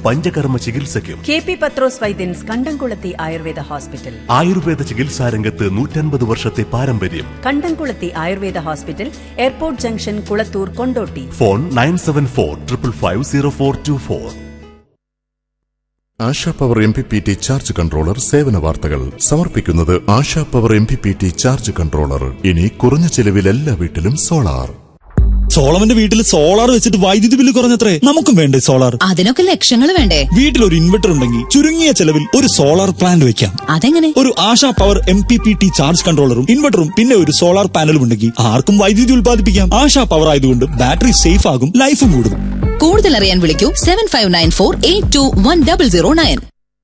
പഞ്ചകർമ്മ ചികിത്സയ്ക്കും K P പത്രോസ് വൈദ്യൻസ് കണ്ടംകുളത്തി Ayurveda hospital Ayurveda ചികിത്സാ രംഗത്ത് നൂറ്റൻപത് വർഷത്തെ പാരമ്പര്യം Kandamkulathy Ayurveda hospital airport junction Kulathur Kondotty phone nine seven four triple five zero four two four Asha power M P P T charge controller സേവന വാർത്തകൾ സമർപ്പിക്കുന്നത് Asha power M P P T charge controller ഇനി കുറഞ്ഞ ചെലവിൽ എല്ലാ വീട്ടിലും സോളാർ സോളവന്റെ വീട്ടിൽ സോളാർ വെച്ചിട്ട് വൈദ്യുതി ബില്ല് കുറഞ്ഞത്രേ നമുക്കും വേണ്ടേ സോളാർ അതിനൊക്കെ ലക്ഷങ്ങൾ വേണ്ടേ വീട്ടിൽ ഒരു ഇൻവെർട്ടർ ഉണ്ടെങ്കിൽ ചുരുങ്ങിയ ചെലവിൽ ഒരു സോളാർ പ്ലാന്റ് വെക്കാം അതെങ്ങനെ ഒരു Asha power M P P T charge കൺട്രോളറും ഇൻവെർട്ടറും പിന്നെ ഒരു സോളാർ പാനലും ഉണ്ടെങ്കിൽ ആർക്കും വൈദ്യുതി ഉൽപ്പാദിപ്പിക്കാം ആശാ പവർ ആയതുകൊണ്ട് ബാറ്ററി സേഫ് ആകും ലൈഫും കൂടും കൂടുതൽ അറിയാൻ വിളിക്കൂ seven five nine four eight two one double zero nine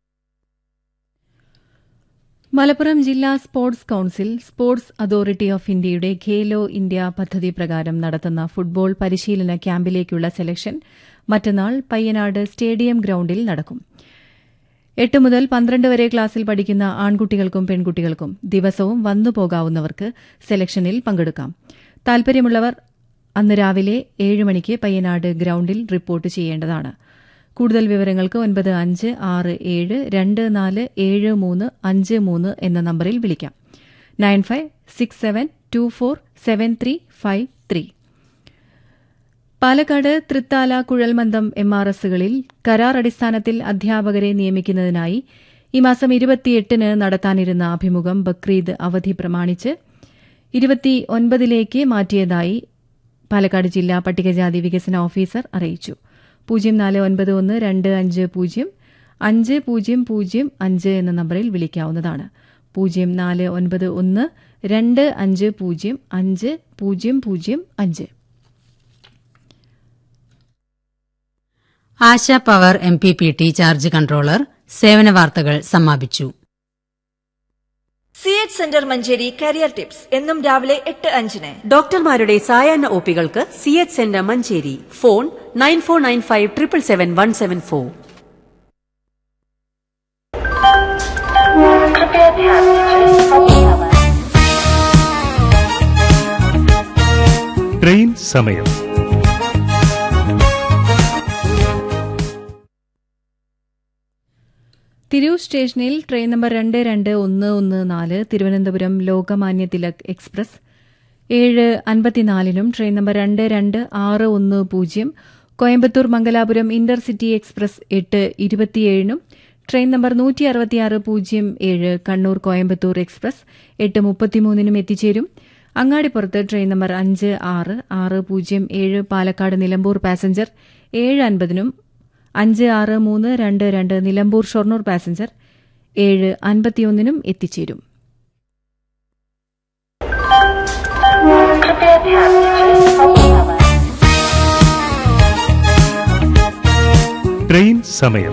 Malappuram ജില്ലാ sports council sports authority of ഇന്ത്യയുടെ ഖേലോ ഇന്ത്യ പദ്ധതി പ്രകാരം നടത്തുന്ന ഫുട്ബോൾ പരിശീലന ക്യാമ്പിലേക്കുള്ള സെലക്ഷൻ മറ്റന്നാൾ പയ്യനാട് സ്റ്റേഡിയം ഗ്രൌണ്ടിൽ നടക്കും എട്ട് മുതൽ പന്ത്രണ്ട് വരെ ക്ലാസ്സിൽ പഠിക്കുന്ന ആൺകുട്ടികൾക്കും പെൺകുട്ടികൾക്കും ദിവസവും വന്നു പോകാവുന്നവർക്ക് സെലക്ഷനിൽ പങ്കെടുക്കാം താൽപര്യമുള്ളവർ അന്ന് രാവിലെ ഏഴ് മണിക്ക് പയ്യനാട് ഗ്രൌണ്ടിൽ റിപ്പോർട്ട് ചെയ്യേണ്ടതാണ് കൂടുതൽ വിവരങ്ങൾക്ക് ഒൻപത് അഞ്ച് ആറ് ഏഴ് രണ്ട് നാല് ഏഴ് മൂന്ന് അഞ്ച് മൂന്ന് എന്ന നമ്പറിൽ വിളിക്കാം nine five six seven two four seven three five three Palakkad Thrithala കുഴൽമന്ദം എം ആർ എസുകളിൽ കരാർ അടിസ്ഥാനത്തിൽ അധ്യാപകരെ നിയമിക്കുന്നതിനായി ഈ മാസം ഇരുപത്തിയെട്ടിന് നടത്താനിരുന്ന അഭിമുഖം ബക്രീദ് അവധി പ്രമാണിച്ച് ഇരുപത്തിയൊൻപതിലേക്ക് മാറ്റിയതായി പാലക്കാട് ജില്ലാ പട്ടികജാതി വികസന ഓഫീസർ അറിയിച്ചു പൂജ്യം നാല് ഒൻപത് ഒന്ന് രണ്ട് അഞ്ച് പൂജ്യം അഞ്ച് പൂജ്യം പൂജ്യം അഞ്ച് എന്ന നമ്പറിൽ വിളിക്കാവുന്നതാണ് പൂജ്യം നാല് ഒൻപത് ഒന്ന് രണ്ട് അഞ്ച് പൂജ്യം അഞ്ച് പൂജ്യം പൂജ്യം അഞ്ച് Asha power M P P T charge controller സേവന വാർത്തകൾ സമാപിച്ചു C H centre Manjeri career tips എന്നും രാവിലെ എട്ട് അഞ്ചിന് ഡോക്ടർമാരുടെ സായാഹ്ന ഒപികൾക്ക് C H centre Manjeri phone nine four nine five triple seven one seven four train സമയം തിരൂർ സ്റ്റേഷനിൽ ട്രെയിൻ നമ്പർ രണ്ട് രണ്ട് ഒന്ന് ഒന്ന് നാല് തിരുവനന്തപുരം ലോകമാന്യ തിലക് എക്സ്പ്രസ് ഏഴ് അൻപത്തിനാലിനും ട്രെയിൻ നമ്പർ രണ്ട് രണ്ട് ആറ് ഒന്ന് പൂജ്യം കോയമ്പത്തൂർ മംഗലാപുരം ഇന്റർസിറ്റി എക്സ്പ്രസ് എട്ട് ഇരുപത്തിയേഴിനും ട്രെയിൻ നമ്പർ നൂറ്റി അറുപത്തിയാറ് പൂജ്യം ഏഴ് കണ്ണൂർ കോയമ്പത്തൂർ എക്സ്പ്രസ് എട്ട് മുപ്പത്തിമൂന്നിനും എത്തിച്ചേരും അങ്ങാടിപ്പുറത്ത് ട്രെയിൻ നമ്പർ അഞ്ച് ആറ് ആറ് പൂജ്യം ഏഴ് പാലക്കാട് നിലമ്പൂർ പാസഞ്ചർ ഏഴ് അൻപതിനും അഞ്ച് ആറ് മൂന്ന് രണ്ട് രണ്ട് നിലമ്പൂർ ഷൊർണൂർ പാസഞ്ചർ ഏഴ് അൻപത്തിയൊന്നിനും എത്തിച്ചേരും ട്രെയിൻ സമയം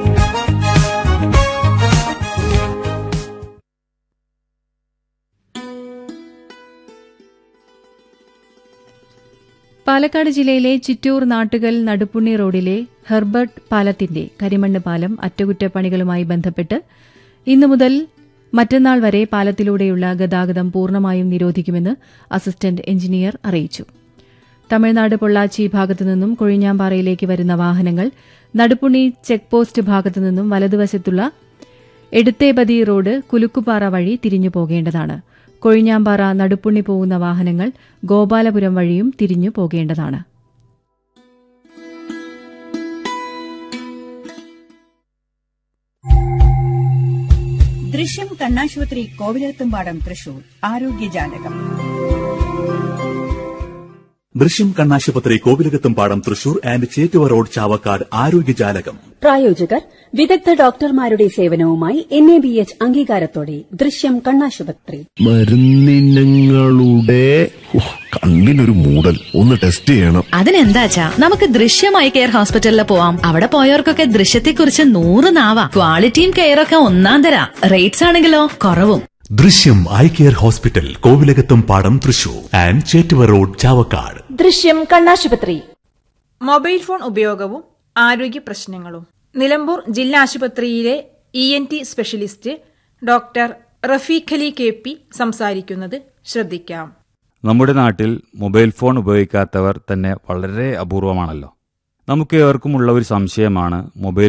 പാലക്കാട് ജില്ലയിലെ ചിറ്റൂർ നാട്ടുകൽ നടുപ്പുണ്ണി റോഡിലെ ഹെർബർട്ട് പാലത്തിന്റെ കരിമണ്ണ് പാലം അറ്റകുറ്റപ്പണികളുമായി ബന്ധപ്പെട്ട് ഇന്നു മുതൽ മറ്റന്നാൾ വരെ പാലത്തിലൂടെയുള്ള ഗതാഗതം പൂർണ്ണമായും നിരോധിക്കുമെന്ന് അസിസ്റ്റന്റ് എഞ്ചിനീയർ അറിയിച്ചു തമിഴ്നാട് പൊള്ളാച്ചി ഭാഗത്തുനിന്നും കൊഴിഞ്ഞാമ്പാറയിലേക്ക് വരുന്ന വാഹനങ്ങൾ നടുപ്പുണ്ണി ചെക്ക് പോസ്റ്റ് ഭാഗത്തുനിന്നും വലതുവശത്തുള്ള എടുത്തേപതി റോഡ് കുലുക്കുപാറ വഴി തിരിഞ്ഞു പോകേണ്ടതാണ് കൊഴിഞ്ഞാമ്പാറ നടുപ്പുണ്ണി പോകുന്ന വാഹനങ്ങൾ ഗോപാലപുരം വഴിയും തിരിഞ്ഞു പോകേണ്ടതാണ് ദൃശ്യം കണ്ണാശുപത്രി കോവിലത്തുംപാടം തൃശൂർ ആരോഗ്യജാലകം ദൃശ്യം കണ്ണാശുപത്രി Kovilakathumpadam Thrissur and Chettuva road Chavakkad ആരോഗ്യജാലകം പ്രായോജകർ വിദഗ്ധ ഡോക്ടർമാരുടെ സേവനവുമായി എൻ എ ബി എച്ച് അംഗീകാരത്തോടെ ദൃശ്യം കണ്ണാശുപത്രി മരുന്നിനങ്ങളുടെ ഉഹ്, കണ്ണിനൊരു മൂടൽ ഒന്ന് ടെസ്റ്റ് ചെയ്യണം അതിനെന്താച്ചാ നമുക്ക് ദൃശ്യമായി കെയർ ഹോസ്പിറ്റലിൽ പോവാം അവിടെ പോയവർക്കൊക്കെ ദൃശ്യത്തെക്കുറിച്ച് നൂറ് നാവാ ക്വാളിറ്റിയും കെയറൊക്കെ ഒന്നാം തരാ റേറ്റ്സ് ആണെങ്കിലോ കുറവും ദൃശ്യം eye care hospital Kovilakathumpadam Thrissur and Chettuva road Chavakkad Drishyam കണ്ണാശുപത്രി മൊബൈൽ ഫോൺ ഉപയോഗവും ആരോഗ്യ പ്രശ്നങ്ങളും നിലമ്പൂർ ജില്ലാ ആശുപത്രിയിലെ E N T specialist doctor Rafeeq Ali K P സംസാരിക്കുന്നത് ശ്രദ്ധിക്കാം നമ്മുടെ നാട്ടിൽ മൊബൈൽ ഫോൺ ഉപയോഗിക്കാത്തവർ തന്നെ വളരെ അപൂർവമാണല്ലോ നമുക്ക് ഏവർക്കുമുള്ള ഒരു സംശയമാണ് മൊബൈൽ